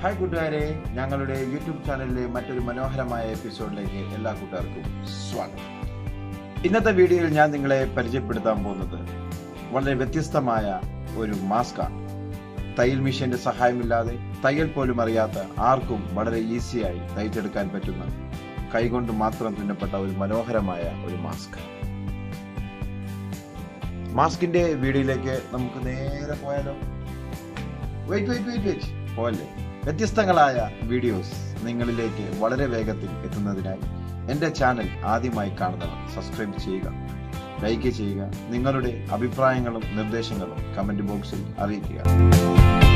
hi കൂട്ടുകാരെ ഞങ്ങളുടെ YouTube ചാനലിലെ മറ്റൊരു മനോഹരമായ എപ്പിസോഡിലേക്ക് എല്ലാ കൂട്ടുകാർക്കും സ്വാഗതം ഇന്നത്തെ വീഡിയോയിൽ ഞാൻ നിങ്ങളെ പരിചയപ്പെടുത്താൻ പോകുന്നത് വളരെ വ്യത്യസ്തമായ ഒരു മാസ്കാണ് തയ്യൽ മെഷീന്റെ സഹായമില്ലാതെ തയ്യൽ പോലും അറിയാത്ത ആർക്കും വളരെ ഈസിയായി തയ്ച്ചെടുക്കാൻ പറ്റുന്ന കൈകൊണ്ട് മാത്രം തുന്നപ്പെട്ട ഒരു മനോഹരമായ ഒരു മാസ്ക് മാസ്കിന്റെ വീഡിയോയിലേക്ക് നമുക്ക് നേരെ പോയാലോ വെയിറ്റ് വെയിറ്റ് വെയിറ്റ് വെയിറ്റ് പോയല്ലേ വ്യത്യസ്തങ്ങളായ വീഡിയോസ് നിങ്ങളിലേക്ക് വളരെ വേഗത്തിൽ എത്തുന്നതിനായി എൻ്റെ ചാനൽ ആദ്യമായി കാണുന്നവർ സബ്സ്ക്രൈബ് ചെയ്യുക ലൈക്ക് ചെയ്യുക നിങ്ങളുടെ അഭിപ്രായങ്ങളും നിർദ്ദേശങ്ങളും കമന്റ് ബോക്സിൽ അറിയിക്കുക